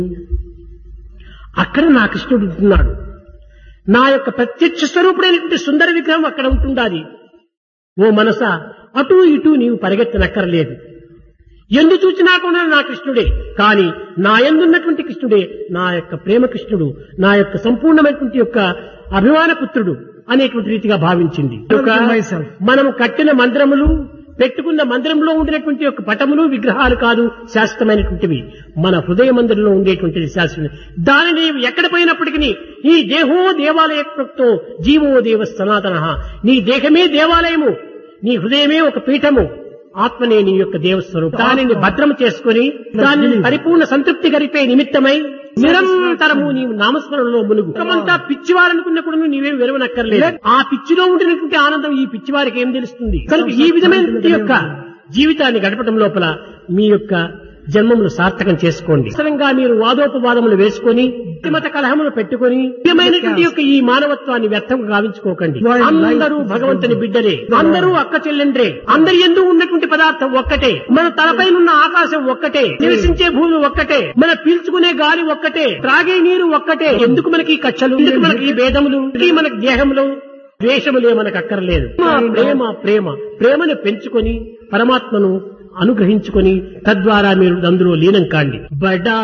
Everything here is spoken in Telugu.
అక్కడ నా కృష్ణుడు ఉంటున్నాడు నా యొక్క ప్రత్యక్ష స్వరూపుడైనటువంటి సుందర విగ్రహం అక్కడ ఉంటుండాలి ఓ మనస అటు ఇటు నీవు పరిగెత్తనక్కర్లేదు ఎందు చూచినా కూడా నా కృష్ణుడే కాని నా ఎందున్నటువంటి కృష్ణుడే నా యొక్క ప్రేమ కృష్ణుడు నా యొక్క సంపూర్ణమైనటువంటి యొక్క అభిమాన పుత్రుడు అనేటువంటి రీతిగా భావించింది ఒక myself. మనము కట్టిన మందిరములు పెట్టుకున్న మందిరంలో ఉండినటువంటి యొక్క పటములు విగ్రహాలు కాదు శాశ్వతమైనటువంటివి మన హృదయ మందిరంలో ఉండేటువంటిది శాశ్వతం దానిని ఎక్కడ పోయినప్పటికీ ఈ దేహో దేవాలయ ప్రక్తో జీవో దేవ సనాతన నీ దేహమే దేవాలయము నీ హృదయమే ఒక పీఠము ఆత్మనే నీ యొక్క దేవస్వరూపం దానిని భద్రం చేసుకుని దానిని పరిపూర్ణ సంతృప్తి గరిపే నిమిత్తమై నిరంతరము నీవు నామస్మరణలో మునుగు అంతా పిచ్చివారనుకున్నప్పుడు నీవేం విరవనక్కర్లేదు ఆ పిచ్చిలో ఉండినటువంటి ఆనందం ఈ పిచ్చివారికి ఏం తెలుస్తుంది కనుక ఈ విధమైనటువంటి యొక్క జీవితాన్ని గడపడం లోపల మీ యొక్క జన్మములు సార్థకం చేసుకోండి అవసరంగా మీరు వాదోపవాదములు వేసుకొని మత కలహములు పెట్టుకొని ముఖ్యమైనటువంటి యొక్క ఈ మానవత్వాన్ని వ్యర్థం గావించుకోకండి అందరూ భగవంతుని బిడ్డలే అందరూ అక్క చెల్లెండ్రే అందరి ఎందు ఉన్నటువంటి పదార్థం ఒక్కటే మన తలపైనున్న ఆకాశం ఒక్కటే నివసించే భూమి ఒక్కటే మన పీల్చుకునే గాలి ఒక్కటే త్రాగే నీరు ఒక్కటే ఎందుకు మనకి ఈ కచ్చలు ఎందుకు మనకి ఈ భేదములు ఈ మనకి దేహములు ద్వేషములే మనకు అక్కర్లేదు ప్రేమ ప్రేమ ప్రేమను పెంచుకొని పరమాత్మను అనుగ్రహించుకొని తద్వారా మీరు అందులో లీనం కాండి బడా